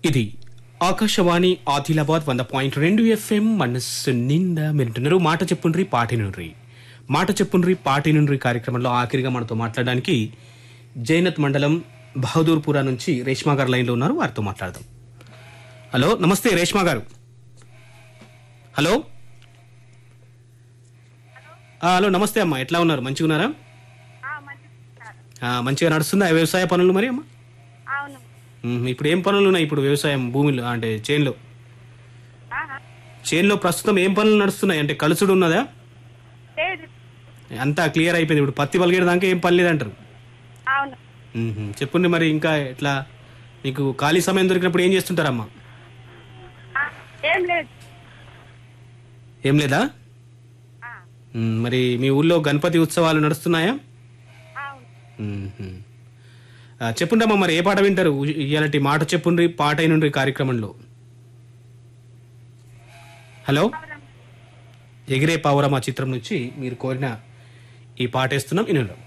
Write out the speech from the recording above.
ఇది ఆకాశవాణి ఆదిలాబాద్ వంద పాయింట్ రెండు ఎఫ్ఎం మనస్సు నిండా మీరుంటున్నారు మాట చెప్పుండ్రి పాటి నుండ్రి మాట చెప్పుండ్రి పాటి నుండ్రి కార్యక్రమంలో ఆఖరిగా మనతో మాట్లాడడానికి జైనత్ మండలం బహదూర్పురా నుంచి రేష్మా గారు లైన్లో ఉన్నారు వారితో మాట్లాడదాం హలో నమస్తే రేష్మా గారు హలో ఆ, హలో నమస్తే అమ్మా ఎట్లా ఉన్నారు మంచిగా ఉన్నారా ఆ, మంచిగా నడుస్తుందా వ్యవసాయ పనులు మరి అమ్మా అవును మ్మ్. ఇప్పుడు ఏం పనులు ఉన్నాయి ఇప్పుడు వ్యవసాయం భూమిలో అంటే చేన్లో ఆహా. చేన్లో ప్రస్తుతం ఏం పనులు నడుస్తున్నాయి అంటే కలుసుడు ఉన్నదా లేదు అంతా క్లియర్ అయిపోయింది ఇప్పుడు పత్తి పలిగేదాకా ఏం పని లేదంటారు అవును మ్మ్. చెప్పండి మరి ఇంకా ఎట్లా మీకు ఖాళీ సమయం దొరికినప్పుడు ఏం చేస్తుంటారమ్మా ఆ, ఏం లేదు ఏం లేదా ఆ, మ్మ్. మరి మీ ఊళ్ళో గణపతి ఉత్సవాలు నడుస్తున్నాయా అవును మ్మ్. ఆ, చెప్పుండమ్మా మరి ఏ పాట వింటారు ఇలాంటి మాట చెప్పుండ్రి పాట అయినుండ్రి కార్యక్రమంలో హలో ఎగిరే పావురమా చిత్రం నుంచి మీరు కోరిన ఈ పాట వేస్తున్నాం ఇనుండం